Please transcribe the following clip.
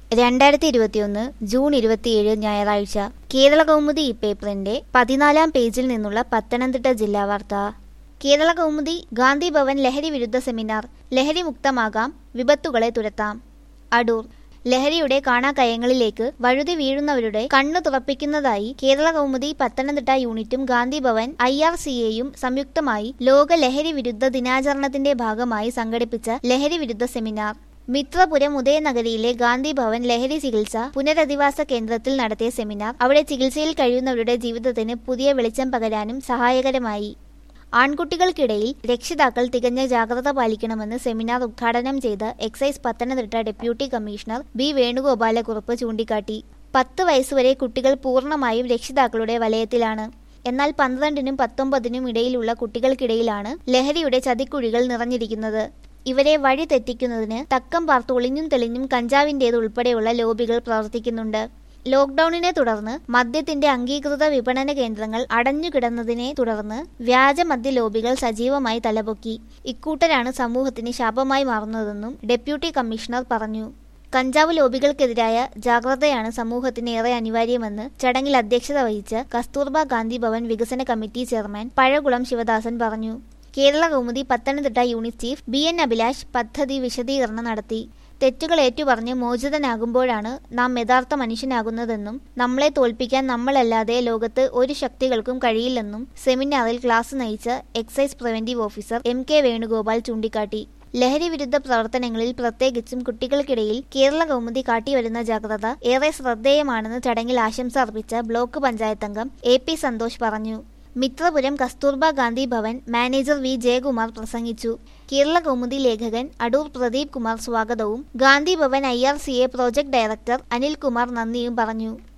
രണ്ടായിരത്തി ഇരുപത്തിയൊന്ന് ജൂൺ ഇരുപത്തിയേഴ് ഞായറാഴ്ച കേരള കൗമുദി ഈ പേപ്പറിന്റെ പതിനാലാം പേജിൽ നിന്നുള്ള പത്തനംതിട്ട ജില്ലാ വാർത്ത കേരള കൗമുദി ഗാന്ധി ഭവൻ ലഹരി വിരുദ്ധ സെമിനാർ ലഹരി മുക്തമാകാം വിപത്തുകളെ തുരത്താം അടൂർ ലഹരിയുടെ കാണാക്കയങ്ങളിലേക്ക് വഴുതി വീഴുന്നവരുടെ കണ്ണു തുറപ്പിക്കുന്നതായി കേരള കൗമുദി പത്തനംതിട്ട യൂണിറ്റും Gandhi Bhavan I R C എയും സംയുക്തമായി ലോക ലഹരി വിരുദ്ധ ദിനാചരണത്തിന്റെ ഭാഗമായി സംഘടിപ്പിച്ച ലഹരി വിരുദ്ധ സെമിനാർ മിത്രപുരം ഉദയനഗരിയിലെ ഗാന്ധി ഭവൻ ലഹരി ചികിത്സ പുനരധിവാസ കേന്ദ്രത്തിൽ നടത്തിയ സെമിനാർ അവിടെ ചികിത്സയിൽ കഴിയുന്നവരുടെ ജീവിതത്തിന് പുതിയ വെളിച്ചം പകരാനും സഹായകരമായി ആൺകുട്ടികൾക്കിടയിൽ രക്ഷിതാക്കൾ തികഞ്ഞ ജാഗ്രത പാലിക്കണമെന്ന് സെമിനാർ ഉദ്ഘാടനം ചെയ്ത excise Pathanamthitta deputy commissioner B Venugopalakkurup ചൂണ്ടിക്കാട്ടി പത്ത് വയസ്സുവരെ കുട്ടികൾ പൂർണ്ണമായും രക്ഷിതാക്കളുടെ വലയത്തിലാണ് എന്നാൽ പന്ത്രണ്ടിനും പത്തൊമ്പതിനും ഇടയിലുള്ള കുട്ടികൾക്കിടയിലാണ് ലഹരിയുടെ ചതിക്കുഴികൾ നിറഞ്ഞിരിക്കുന്നത് ഇവരെ വഴി തെറ്റിക്കുന്നതിന് തക്കം പാർത്ത് ഒളിഞ്ഞും തെളിഞ്ഞും കഞ്ചാവിൻ്റേത് ഉൾപ്പെടെയുള്ള ലോബികൾ പ്രവർത്തിക്കുന്നുണ്ട് ലോക്ഡൌണിനെ തുടർന്ന് മദ്യത്തിന്റെ അംഗീകൃത വിപണന കേന്ദ്രങ്ങൾ അടഞ്ഞുകിടന്നതിനെ തുടർന്ന് വ്യാജ മദ്യ ലോബികൾ സജീവമായി തലപൊക്കി ഇക്കൂട്ടരാണ് സമൂഹത്തിന് ശാപമായി മാറുന്നതെന്നും ഡെപ്യൂട്ടി കമ്മീഷണർ പറഞ്ഞു കഞ്ചാവ് ലോബികൾക്കെതിരായ ജാഗ്രതയാണ് സമൂഹത്തിന് ഏറെ അനിവാര്യമെന്ന് ചടങ്ങിൽ അധ്യക്ഷത വഹിച്ച കസ്തൂർബ ഗാന്ധി ഭവൻ വികസന കമ്മിറ്റി ചെയർമാൻ പഴകുളം ശിവദാസൻ പറഞ്ഞു Kerala Kaumudi Pathanamthitta unit chief B N Abhilash പദ്ധതി വിശദീകരണം നടത്തി തെറ്റുകൾ ഏറ്റുപറഞ്ഞ് മോചിതനാകുമ്പോഴാണ് നാം യഥാർത്ഥ മനുഷ്യനാകുന്നതെന്നും നമ്മളെ തോൽപ്പിക്കാൻ നമ്മളല്ലാതെ ലോകത്ത് ഒരു ശക്തികൾക്കും കഴിയില്ലെന്നും സെമിനാറിൽ ക്ലാസ് നയിച്ച excise preventive officer M K Venugopal ചൂണ്ടിക്കാട്ടി ലഹരി വിരുദ്ധ പ്രവർത്തനങ്ങളിൽ പ്രത്യേകിച്ചും കുട്ടികൾക്കിടയിൽ കേരള കൗമുദി കാട്ടിവരുന്ന ജാഗ്രത ഏറെ ശ്രദ്ധേയമാണെന്ന് ചടങ്ങിൽ ആശംസ അർപ്പിച്ച ബ്ലോക്ക് പഞ്ചായത്ത് അംഗം എ പി സന്തോഷ് പറഞ്ഞു മിത്രപുരം കസ്തൂർബ ഗാന്ധി ഭവൻ മാനേജർ വി ജയകുമാർ പ്രസംഗിച്ചു കേരള കൗമുദി ലേഖകൻ അടൂർ പ്രദീപ് കുമാർ സ്വാഗതവും Gandhi Bhavan I R C A project director Anilkumar നന്ദിയും പറഞ്ഞു